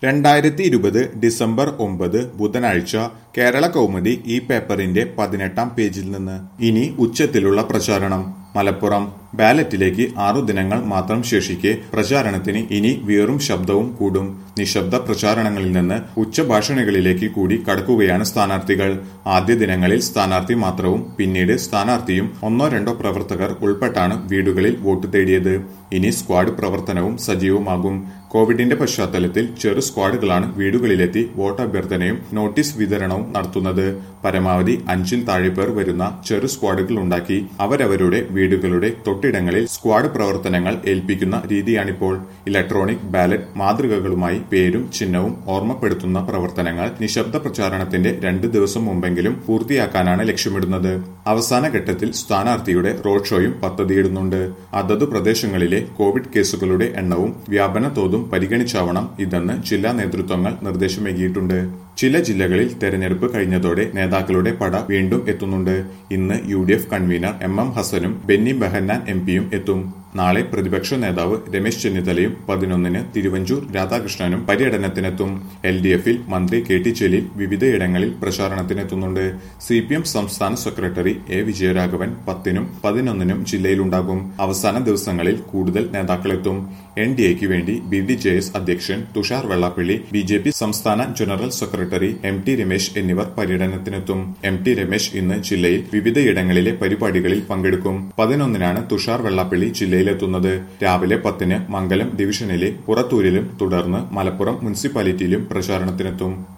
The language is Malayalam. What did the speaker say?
രണ്ടായിരത്തി ഇരുപത് ഡിസംബർ ഒമ്പത് ബുധനാഴ്ച കേരള കൗമുദി ഈ പേപ്പറിന്റെ പതിനെട്ടാം പേജിൽ നിന്ന് ഇനി ഉച്ചത്തിലുള്ള പ്രചാരണം മലപ്പുറം ബാലറ്റിലേക്ക് ആറു ദിനങ്ങൾ മാത്രം ശേഷിക്കെ പ്രചാരണത്തിന് ഇനി വീറും ശബ്ദവും കൂടും നിശബ്ദ പ്രചാരണങ്ങളിൽ നിന്ന് ഉച്ചഭാഷണികളിലേക്ക് കൂടി കടക്കുകയാണ് സ്ഥാനാർത്ഥികൾ ആദ്യ ദിനങ്ങളിൽ സ്ഥാനാർത്ഥി മാത്രവും പിന്നീട് സ്ഥാനാർത്ഥിയും ഒന്നോ രണ്ടോ പ്രവർത്തകർ ഉൾപ്പെട്ടാണ് വീടുകളിൽ വോട്ട് തേടിയത് ഇനി സ്ക്വാഡ് പ്രവർത്തനവും സജീവമാകും കോവിഡിന്റെ പശ്ചാത്തലത്തിൽ ചെറു സ്ക്വാഡുകളാണ് വീടുകളിലെത്തി വോട്ട് അഭ്യർത്ഥനയും നോട്ടീസ് വിതരണവും നടത്തുന്നത് പരമാവധി അഞ്ചിൽ താഴെ പേർ വരുന്ന ചെറു സ്ക്വാഡുകൾ ഉണ്ടാക്കി അവരവരുടെ വീടുകളുടെ തൊട്ടിടങ്ങളിൽ സ്ക്വാഡ് പ്രവർത്തനങ്ങൾ ഏൽപ്പിക്കുന്ന രീതിയാണിപ്പോൾ ഇലക്ട്രോണിക് ബാലറ്റ് മാതൃകകളുമായി പേരും ചിഹ്നവും ഓർമ്മപ്പെടുത്തുന്ന പ്രവർത്തനങ്ങൾ നിശബ്ദ പ്രചാരണത്തിന്റെ രണ്ട് ദിവസം മുമ്പെങ്കിലും പൂർത്തിയാക്കാനാണ് ലക്ഷ്യമിടുന്നത് അവസാന ഘട്ടത്തിൽ സ്ഥാനാർത്ഥിയുടെ റോഡ് ഷോയും പദ്ധതിയിടുന്നുണ്ട് അതത് പ്രദേശങ്ങളിലെ കോവിഡ് കേസുകളുടെ എണ്ണവും വ്യാപന തോതും പരിഗണിച്ചാവണം ഇതെന്ന് ജില്ലാ നേതൃത്വങ്ങൾ നിർദ്ദേശമേകിയിട്ടുണ്ട് ചില ജില്ലകളിൽ തെരഞ്ഞെടുപ്പ് കഴിഞ്ഞതോടെ നേതാക്കളുടെ പട വീണ്ടും എത്തുന്നുണ്ട് ഇന്ന് U D F convener M M ഹസനും ബെന്നി ബെഹന്നാൻ എം പിയും എത്തും നാളെ പ്രതിപക്ഷ നേതാവ് രമേശ് ചെന്നിത്തലയും പതിനൊന്നിന് തിരുവഞ്ചൂർ രാധാകൃഷ്ണനും പര്യടനത്തിനെത്തും എൽ ഡി എഫിൽ മന്ത്രി കെ ടി ജലീൽ വിവിധയിടങ്ങളിൽ പ്രചാരണത്തിനെത്തുന്നുണ്ട് സി പി എം സംസ്ഥാന സെക്രട്ടറി എ വിജയരാഘവൻ പത്തിനും പതിനൊന്നിനും ജില്ലയിലുണ്ടാകും അവസാന ദിവസങ്ങളിൽ കൂടുതൽ നേതാക്കളെത്തും എൻ ഡി എക്ക് വേണ്ടി ബി ഡി ജെ എസ് അധ്യക്ഷൻ Thushar Vellappally B J P സംസ്ഥാന general secretary M T Ramesh എന്നിവർ പര്യടനത്തിനെത്തും എം ടി രമേശ് ഇന്ന് ജില്ലയിൽ വിവിധയിടങ്ങളിലെ പരിപാടികളിൽ പങ്കെടുക്കും പതിനൊന്നിനാണ് തുഷാർ വെള്ളാപ്പള്ളി ജില്ലയിലെത്തുന്നത് രാവിലെ പത്തിന് മംഗലം ഡിവിഷനിലെ പുറത്തൂരിലും തുടർന്ന് മലപ്പുറം മുനിസിപ്പാലിറ്റിയിലും പ്രചാരണത്തിനെത്തും